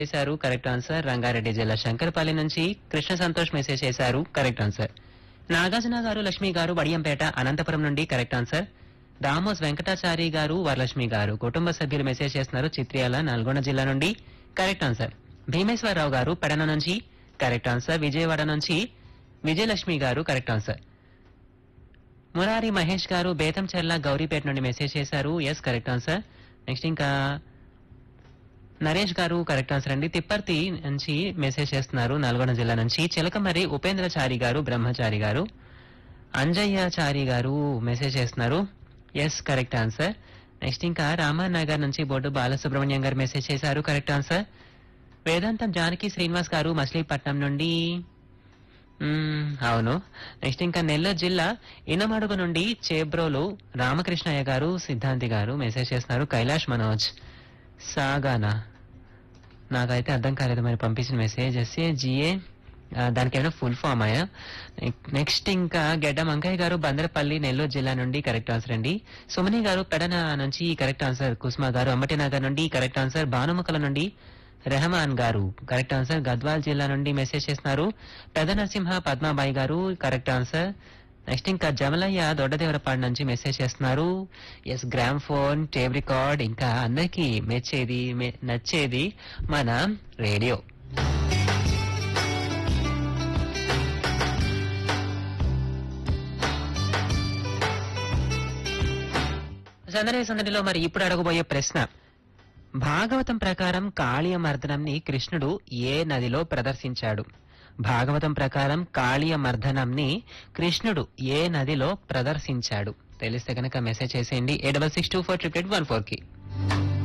చేశారు correct answer Rangareddy జిల్లా శంకరపల్లి నుంచి కృష్ణ సంతోష్ మెసేజ్ చేశారు కరెక్ట్ ఆన్సర్ నాగార్జున గారు లక్ష్మి గారు వడియంపేట అనంతపురం నుండి కరెక్ట్ ఆన్సర్ దామోస్ వెంకటాచారి గారు వరలక్ష్మి గారు కుటుంబ సభ్యులు మెసేజ్ చేస్తున్నారు చిత్రియాల నల్గొండ జిల్లా నుండి కరెక్ట్ ఆన్సర్ భీమేశ్వరరావు గారు పెడన నుంచి కరెక్ట్ ఆన్సర్ విజయవాడ నుంచి విజయలక్ష్మి గారు కరెక్ట్ ఆన్సర్ మురారి మహేష్ గారు బేతంచెర్ల గౌరీపేట నుండి మెసేజ్ చేశారు ఎస్ కరెక్ట్ ఆన్సర్ నెక్స్ట్ ఇంకా నరేష్ గారు కరెక్ట్ ఆన్సర్ అండి తిప్పర్తి నుంచి మెసేజ్ చేస్తున్నారు నల్గొండ జిల్లా నుంచి చిలకమర్రి ఉపేంద్రచారి గారు బ్రహ్మచారి గారు అంజయ్యచారి గారు మెసేజ్ చేస్తున్నారు ఎస్ కరెక్ట్ ఆన్సర్ నెక్స్ట్ ఇంకా రామానగర్ నుంచి బొడ్డు బాలసుబ్రహ్మణ్యం గారు మెసేజ్ చేశారు కరెక్ట్ ఆన్సర్ వేదాంతం జానకి శ్రీనివాస్ గారు మచిలీపట్నం నుండి మ్మ్, అవును నెక్స్ట్ ఇంకా నెల్లూరు జిల్లా ఇనమడుగు నుండి చేబ్రోలు రామకృష్ణయ్య గారు సిద్ధాంతి గారు మెసేజ్ చేస్తున్నారు కైలాష్ మనోజ్ సాగానా నాకైతే అర్థం కాలేదు మరి పంపించిన మెసేజ్ ఎస్ఏ జిఏ దానికి ఏమైనా ఫుల్ ఫామ్ అయ్యా నెక్స్ట్ ఇంకా గెడ్డ మంకయ్య గారు బందరపల్లి నెల్లూరు జిల్లా నుండి కరెక్ట్ ఆన్సర్ అండి సుమని గారు పెడన నుంచి కరెక్ట్ ఆన్సర్ కుస్మా గారు అమ్మటి నగర్ నుండి కరెక్ట్ ఆన్సర్ భానుముఖల నుండి రెహమాన్ గారు కరెక్ట్ ఆన్సర్ గద్వాల్ జిల్లా నుండి మెసేజ్ చేస్తున్నారు పెద నరసింహ పద్మాబాయి గారు కరెక్ట్ ఆన్సర్ నెక్స్ట్ ఇంకా జమలయ్య దొడ్డదేవరపాడు నుంచి మెసేజ్ చేస్తున్నారు ఎస్ గ్రామ్ ఫోన్ టేప్ రికార్డ్ ఇంకా అందరికీ మెచ్చేది మె- నచ్చేది మన రేడియో సందడి సందడిలో మరి ఇప్పుడు అడగబోయే ప్రశ్న భాగవతం ప్రకారం కాళీయ మర్దనంని కృష్ణుడు ఏ నదిలో ప్రదర్శించాడు భాగవతం ప్రకారం కాళీయ మర్దనంని కృష్ణుడు ఏ నదిలో ప్రదర్శించాడు తెలిస్తే కనుక మెసేజ్ చేసేయండి A double six two four triple eight one four కి